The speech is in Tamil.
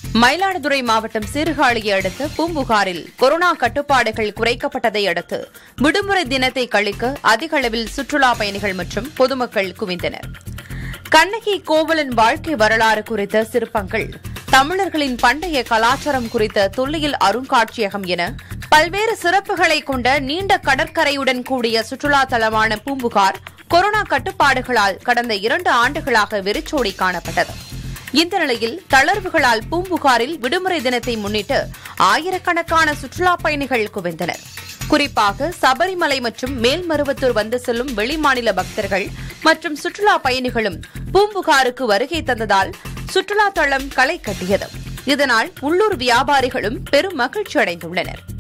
மயிலாடுதுறை மாவட்டம் சீர்காழியை அடுத்த பூம்புகாரில் கொரோனா கட்டுப்பாடுகள் குறைக்கப்பட்டதை அடுத்து விடுமுறை தினத்தை கழிக்க அதிக அளவில் சுற்றுலா பயணிகள் மற்றும் பொதுமக்கள் குவிந்தனர் கண்ணகி கோவலன் வாழ்க்கை வரலாறு குறித்த சிற்பங்கள் தமிழர்களின் பண்டைய கலாச்சாரம் குறித்த தொல்லியல் அருங்காட்சியகம் என பல்வேறு சிறப்புகளை கொண்ட நீண்ட கடற்கரையுடன் கூடிய சுற்றுலா தலமான பூம்புகார் கொரோனா கட்டுப்பாடுகளால் கடந்த இரண்டு ஆண்டுகளாக வெறிச்சோடி காணப்பட்டது இந்த நிலையில் தளர்வுகளால் பூம்புகாரில் விடுமுறை தினத்தை முன்னிட்டு ஆயிரக்கணக்கான சுற்றுலா பயணிகள் குவிந்தனர் குறிப்பாக சபரிமலை மற்றும் மேல்மருவத்தூர் வந்து செல்லும் வெளிமாநில பக்தர்கள் மற்றும் சுற்றுலா பயணிகளும் பூம்புகாருக்கு வருகை தந்ததால் சுற்றுலா தளம் களை கட்டியது இதனால் உள்ளூர் வியாபாரிகளும் பெரும் மகிழ்ச்சி அடைந்துள்ளனர்